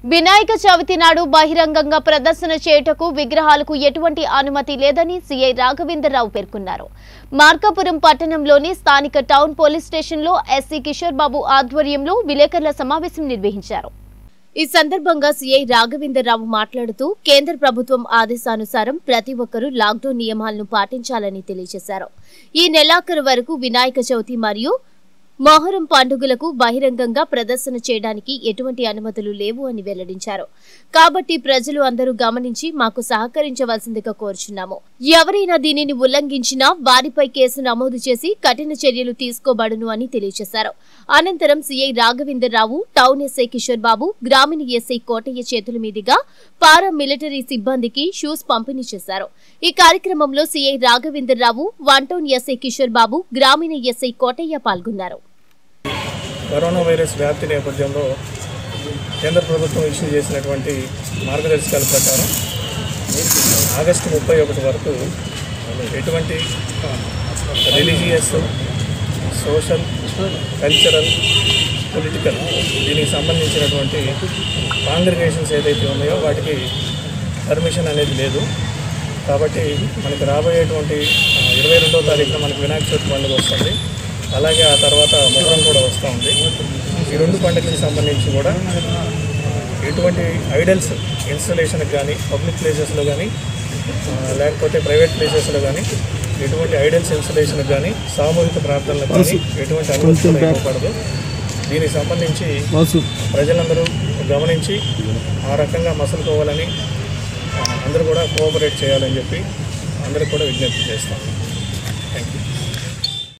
వినాయక చవితి నాడు బహిరంగంగా ప్రదర్శన చేయుటకు విగ్రహాలకు ఎటువంటి అనుమతి లేదని సీఐ రాఘవేంద్రరావు పేర్కొన్నారు మార్కాపురం పట్టణంలోని స్థానిక టౌన్ పోలీస్ స్టేషన్లో ఎస్సీ కిషోర్ బాబు ఆధ్వర్యంలో విలేకరుల సమావేశం నిర్వహించారు ఈ సందర్భంగా సీఐ రాఘవేంద్రరావు మాట్లాడుతూ కేంద్ర ప్రభుత్వం ఆదేశానుసారం ప్రతి ఒక్కరూ లాక్డౌన్ నియమాలను పాటించాలని తెలియజేశారు ఈ నెలాఖరు వరకు వినాయక చవితి మరియు మొహరం పండుగలకు బహిరంగంగా ప్రదర్శన చేయడానికి ఎటువంటి అనుమతులు లేవు అని వెల్లడించారు కాబట్టి ప్రజలు అందరూ గమనించి మాకు సహకరించవలసిందిగా కోరుచున్నాము ఎవరైనా దీనిని ఉల్లంఘించినా వారిపై కేసు నమోదు చేసి కఠిన చర్యలు తీసుకోబడును అని తెలియజేశారు అనంతరం CI Raghavendra Rao town SI Kishore Babu గ్రామీణ ఎస్ఐ కోటయ్య చేతుల మీదుగా పారా మిలిటరీ సిబ్బందికి షూస్ పంపిణీ చేశారు ఈ కార్యక్రమంలో CI Raghavendra Rao one town SI Kishore Babu గ్రామీణ ఎస్ఐ కోటయ్య పాల్గొన్నారు కరోనా వైరస్ వ్యాప్తి నేపథ్యంలో కేంద్ర ప్రభుత్వం ఇష్యూ చేసినటువంటి మార్గదర్శకాల ప్రకారం ఆగస్టు ముప్పై ఒకటి వరకు ఎటువంటి రిలీజియస్ సోషల్ కల్చరల్ పొలిటికల్ దీనికి సంబంధించినటువంటి కాంగ్రిగేషన్స్ ఏదైతే ఉన్నాయో వాటికి పర్మిషన్ అనేది లేదు కాబట్టి మనకి రాబోయేటువంటి ఆ, ఇరవై రెండో తారీఖున మనకి వినాయక చవితి పండుగ వస్తుంది అలాగే ఆ తర్వాత మొహరం కూడా వస్తూ ఉంది ఈ రెండు పండుగలకు సంబంధించి కూడా ఎటువంటి ఐడల్స్ ఇన్స్టలేషన్కి కానీ పబ్లిక్ ప్లేసెస్లో కానీ ఆ, లేకపోతే ప్రైవేట్ ప్లేసెస్లో కానీ ఎటువంటి ఐడల్స్ ఇన్స్టలేషన్కి కానీ సామూహిక ప్రార్థనలకు కానీ ఎటువంటి అనుమతి కూడా ఇవ్వకూడదు దీనికి సంబంధించి ప్రజలందరూ గమనించి ఆ రకంగా మసలుకోవాలని ఆ, అందరూ కూడా కోఆపరేట్ చేయాలని చెప్పి అందరికి కూడా విజ్ఞప్తి చేస్తాం థ్యాంక్ యూ